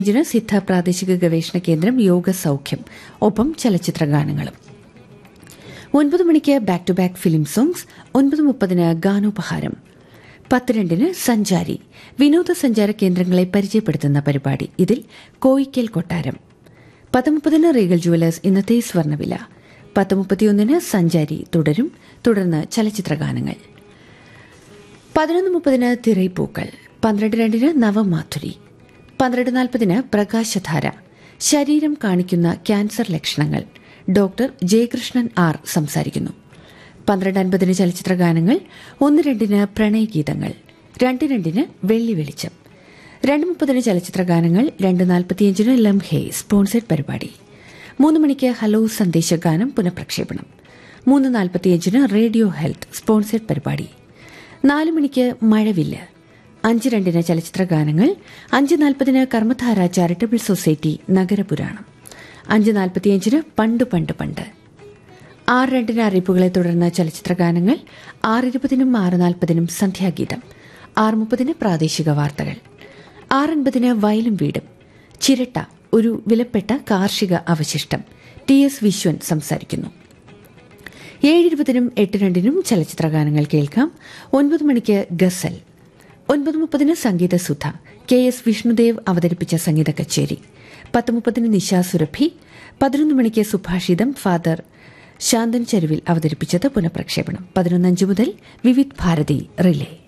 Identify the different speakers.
Speaker 1: അഞ്ചിന് സിദ്ധ പ്രാദേശിക ഗവേഷണ കേന്ദ്രം യോഗ സൗഖ്യം ഒപ്പം ചലച്ചിത്ര ഗാനങ്ങളും ഒൻപത് മണിക്ക് back to back film songs ഒൻപത് മുപ്പതിന് ഗാനോപഹാരം പത്ത് രണ്ടിന് സഞ്ചാരി വിനോദസഞ്ചാര കേന്ദ്രങ്ങളെ പരിചയപ്പെടുത്തുന്ന പരിപാടി ഇതിൽ കോയിക്കൽ കൊട്ടാരം പത്ത് മുപ്പതിന് റീഗൽ ജുവലേഴ്സ് ഇന്നത്തെ സ്വർണ്ണവില പത്ത് മുപ്പത്തിയൊന്നിന് സഞ്ചാരി തുടരും തുടർന്ന് ചലച്ചിത്ര ഗാനങ്ങൾ പതിനൊന്ന് മുപ്പതിന് തിരൈപ്പൂക്കൾ പന്ത്രണ്ട് രണ്ടിന് നവമാധുരി പന്ത്രണ്ട് നാൽപ്പതിന് പ്രകാശധാര ശരീരം കാണിക്കുന്ന ക്യാൻസർ ലക്ഷണങ്ങൾ ഡോക്ടർ ജയകൃഷ്ണൻ ആർ സംസാരിക്കുന്നു പന്ത്രണ്ട് അൻപതിന് ചലച്ചിത്ര ഗാനങ്ങൾ ഒന്ന് രണ്ടിന് പ്രണയഗീതങ്ങൾ രണ്ട് രണ്ടിന് വെള്ളി വെളിച്ചം രണ്ട് മുപ്പതിന് ചലച്ചിത്ര ഗാനങ്ങൾ രണ്ട് നാൽപ്പത്തിയഞ്ചിന് ലംഹെ സ്പോൺസേഡ് പരിപാടി മൂന്ന് മണിക്ക് ഹലോ സന്ദേശഗാനം പുനഃപ്രക്ഷേപണം മൂന്ന് നാൽപ്പത്തിയഞ്ചിന് റേഡിയോ ഹെൽത്ത് സ്പോൺസേഡ് പരിപാടി നാല് മണിക്ക് മഴവില്ല് അഞ്ച് രണ്ടിന് ചലച്ചിത്ര ഗാനങ്ങൾ അഞ്ച് നാൽപ്പതിന് കർമ്മധാര ചാരിറ്റബിൾ സൊസൈറ്റി നഗരപുരാണം അഞ്ച് നാൽപ്പത്തിയഞ്ചിന് പണ്ട് പണ്ട് പണ്ട് ആറ് രണ്ടിന് അറിയിപ്പുകളെ തുടർന്ന് ചലച്ചിത്ര ഗാനങ്ങൾ ആറ് ഇരുപതിനും ആറ് നാൽപ്പതിനും സന്ധ്യാഗീതം ആറ് മുപ്പതിന് പ്രാദേശിക വാർത്തകൾ ആറൻപതിന് വയലും വീടും ചിരട്ട ഒരു വിലപ്പെട്ട കാർഷിക അവശിഷ്ടം ടി എസ് വിശ്വൻ സംസാരിക്കുന്നു ഏഴിരുപതിനും എട്ട് രണ്ടിനും ചലച്ചിത്ര ഗാനങ്ങൾ കേൾക്കാം ഒൻപത് മണിക്ക് ഗസൽ ഒൻപത് മുപ്പതിന് സംഗീത സുധ കെ എസ് വിഷ്ണുദേവ് അവതരിപ്പിച്ച സംഗീത കച്ചേരി പത്ത് മുപ്പതിന് നിശാ സുരഭി പതിനൊന്ന് മണിക്ക് സുഭാഷിതം ഫാദർ ശാന്തൻ ചരുവിൽ അവതരിപ്പിച്ചത് പുനഃപ്രക്ഷേപണം പതിനൊന്നഞ്ച് മുതൽ വിവിധ് ഭാരതി റിലേ